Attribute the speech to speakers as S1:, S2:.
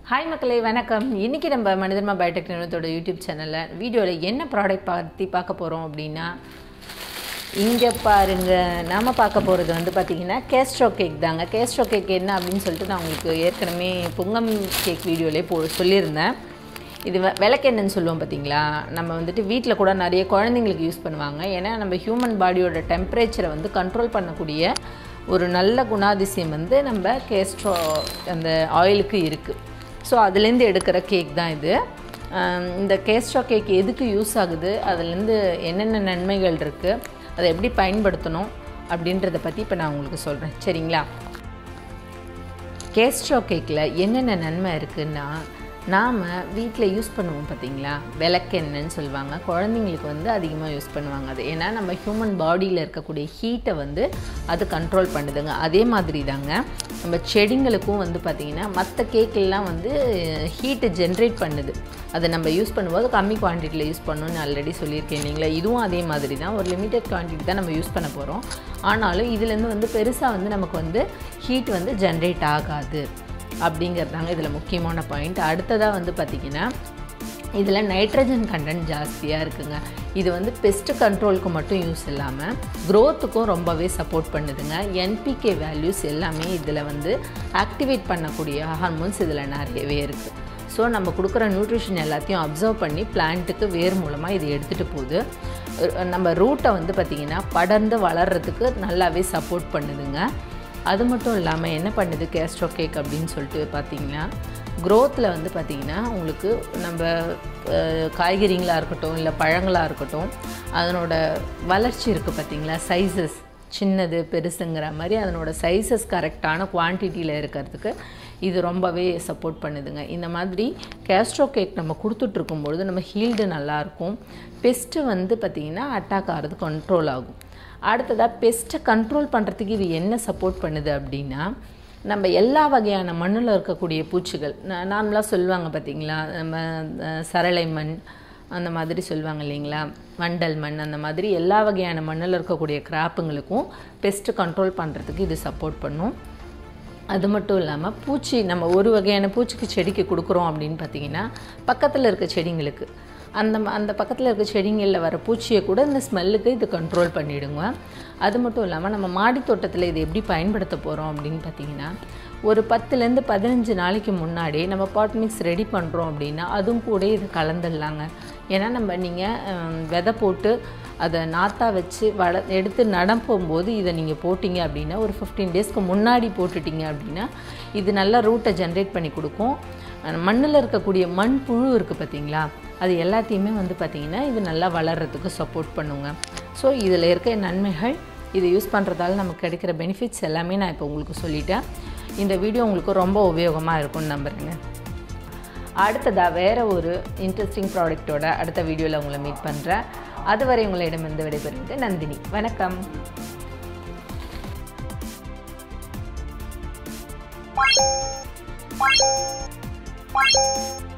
S1: Hi மக்களே வணக்கம் இன்றைக்கி நம்ம மனிதர்மா பயோடெக் நிறுவனத்தோட யூடியூப் சேனலில் வீடியோவில் என்ன ப்ராடக்ட் பற்றி பார்க்க போகிறோம் அப்படின்னா இங்கே பாருங்க நாம் பார்க்க போகிறது வந்து பார்த்திங்கன்னா கேஸ்ட்ரோ கேக் தாங்க கேஸ்ட்ரோ கேக் என்ன அப்படின்னு சொல்லிட்டு நான் உங்களுக்கு ஏற்கனவே பொங்கம் கேக் வீடியோலேயே போ சொல்லியிருந்தேன் இது வெ- விளக்கெண்ணெய்ன்னு சொல்லுவோம் பார்த்தீங்களா நம்ம வந்துட்டு வீட்டில் கூட நிறைய குழந்தைங்களுக்கு யூஸ் பண்ணுவாங்க ஏன்னா நம்ம ஹியூமன் பாடியோட டெம்பரேச்சரை வந்து கண்ட்ரோல் பண்ணக்கூடிய ஒரு நல்ல குணாதிசயம் வந்து நம்ம கேஸ்ட்ரோ அந்த ஆயிலுக்கு இருக்குது ஸோ அதுலேருந்து எடுக்கிற கேக் தான் இது ஆம், இந்த கேஸ்ட்ரோ கேக் எதுக்கு யூஸ் ஆகுது அதுலேருந்து என்னென்ன நன்மைகள் இருக்குது அதை எப்படி பயன்படுத்தணும் அப்படின்றத பற்றி இப்போ நான் உங்களுக்கு சொல்கிறேன் சரிங்களா கேஸ்ட்ரோ கேக்கில் என்னென்ன நன்மை இருக்குன்னா நாம் வீட்டில் யூஸ் பண்ணுவோம் பார்த்தீங்களா விளக்கெண்ணெய்ன்னு சொல்லுவாங்க குழந்தைங்களுக்கு வந்து அதிகமாக யூஸ் பண்ணுவாங்க அது ஏன்னா நம்ம ஹியூமன் பாடியில் இருக்கக்கூடிய ஹீட்டை வந்து அது கண்ட்ரோல் பண்ணுதுங்க அதே மாதிரி தாங்க நம்ம செடிங்களுக்கும் வந்து பார்த்திங்கன்னா மற்ற கேக்கெல்லாம் வந்து ஹீட்டை ஜென்ரேட் பண்ணுது அதை நம்ம யூஸ் பண்ணும்போது கம்மி குவான்டிட்டியில் யூஸ் பண்ணணும்னு ஆல்ரெடி சொல்லியிருக்கேன் இல்லைங்களா இதுவும் அதே மாதிரி தான் ஒரு லிமிட்டட் குவான்டிட்டி தான் நம்ம யூஸ் பண்ண போகிறோம் ஆனாலும் இதுலேருந்து வந்து பெருசாக வந்து நமக்கு வந்து ஹீட் வந்து ஜென்ரேட் ஆகாது அப்படிங்கிறதாங்க இதில் முக்கியமான பாயிண்ட் அடுத்ததாக வந்து பார்த்திங்கன்னா இதில் நைட்ரஜன் கண்டென்ட் ஜாஸ்தியாக இருக்குங்க இது வந்து பெஸ்ட் கண்ட்ரோலுக்கு மட்டும் யூஸ் இல்லாமல் க்ரோத்துக்கும் ரொம்பவே சப்போர்ட் பண்ணுதுங்க என்பிகே வேல்யூஸ் எல்லாமே இதில் வந்து ஆக்டிவேட் பண்ணக்கூடிய ஹார்மோன்ஸ் இதில் நிறையவே இருக்குது ஸோ நம்ம கொடுக்குற நியூட்ரிஷன் எல்லாத்தையும் அப்சர்வ் பண்ணி பிளான்ட்டுக்கு வேர் மூலமாக இது எடுத்துகிட்டு போகுது அஹ் நம்ம ரூட்டை வந்து பார்த்திங்கன்னா படர்ந்து வளர்கிறதுக்கு நல்லாவே சப்போர்ட் பண்ணுதுங்க அது மட்டும் இல்லாமல் என்ன பண்ணுது கேஸ்ட்ரோ கேக் அப்படின்னு சொல்லிட்டு பார்த்தீங்கன்னா க்ரோத்தில் வந்து பார்த்திங்கன்னா உங்களுக்கு நம்ம அஹ், காய்கறிங்களாக இருக்கட்டும் இல்லை பழங்களாக இருக்கட்டும் அதனோட வளர்ச்சி இருக்குது பார்த்தீங்களா சைஸஸ் சின்னது பெருசுங்கிற மாதிரி அதனோட சைஸஸ் கரெக்டான குவான்டிட்டியில் இருக்கிறதுக்கு இது ரொம்பவே சப்போர்ட் பண்ணுதுங்க இந்த மாதிரி கேஸ்ட்ரோ கேக் நம்ம கொடுத்துட்ருக்கும் பொழுது நம்ம ஹீல்டு நல்லாயிருக்கும் பெஸ்ட்டு வந்து பார்த்திங்கன்னா அட்டாக் ஆகிறது கண்ட்ரோல் ஆகும் அடுத்ததாக பெஸ்ட்டை கண்ட்ரோல் பண்ணுறதுக்கு இது என்ன சப்போர்ட் பண்ணுது அப்படின்னா நம்ம எல்லா வகையான மண்ணில் இருக்கக்கூடிய பூச்சிகள் நார்மலாக சொல்லுவாங்க பார்த்தீங்களா நம்ம அஹ், சரளை மண் அந்த மாதிரி சொல்லுவாங்க இல்லைங்களா வண்டல் மண் அந்த மாதிரி எல்லா வகையான மண்ணில் இருக்கக்கூடிய கிராப்புங்களுக்கும் பெஸ்ட்டு கண்ட்ரோல் பண்ணுறதுக்கு இது சப்போர்ட் பண்ணும் அது மட்டும் இல்லாமல் பூச்சி நம்ம ஒரு வகையான பூச்சிக்கு செடிக்கு கொடுக்குறோம் அப்படின்னு பார்த்தீங்கன்னா பக்கத்தில் இருக்க செடிங்களுக்கு அந்த ம- அந்த பக்கத்தில் இருக்க செடிங்களில் வர பூச்சியை கூட இந்த ஸ்மெல்லுக்கு இது கண்ட்ரோல் பண்ணிவிடுங்க அது மட்டும் இல்லாமல் நம்ம மாடி தோட்டத்தில் இது எப்படி பயன்படுத்த போகிறோம் அப்படின்னு பார்த்தீங்கன்னா ஒரு பத்துலேருந்து பதினஞ்சு நாளைக்கு முன்னாடியே நம்ம பாட் மிக்ஸ் ரெடி பண்ணுறோம் அப்படின்னா அதுவும் கூட இது கலந்துடலாங்க ஏன்னா நம்ம நீங்கள் விதை போட்டு அதை நாத்தா வச்சு வள எடுத்து நடப்பும்போது இதை நீங்கள் போட்டிங்க அப்படின்னா ஒரு ஃபிஃப்டீன் டேஸ்க்கு முன்னாடி போட்டுட்டீங்க அப்படின்னா இது நல்லா ரூட்டை ஜென்ரேட் பண்ணி கொடுக்கும் மண்ணில் இருக்கக்கூடிய மண் புழு இருக்குது பார்த்தீங்களா அது எல்லாத்தையுமே வந்து பார்த்திங்கன்னா இது நல்லா வளர்கிறதுக்கு சப்போர்ட் பண்ணுங்க ஸோ இதில் இருக்க நன்மைகள் இதை யூஸ் பண்ணுறதால நமக்கு கிடைக்கிற பெனிஃபிட்ஸ் எல்லாமே நான் இப்போ உங்களுக்கு சொல்லிட்டேன் இந்த வீடியோ உங்களுக்கு ரொம்ப உபயோகமாக இருக்கும்னு நம்புகிறேங்க அடுத்ததாக வேறு ஒரு இன்ட்ரெஸ்டிங் ப்ராடக்ட்டோட அடுத்த வீடியோவில் உங்களை மீட் பண்ணுறேன் அதுவரை உங்களிடமிருந்து விடைபெறுவது நந்தினி வணக்கம்
S2: Thank you.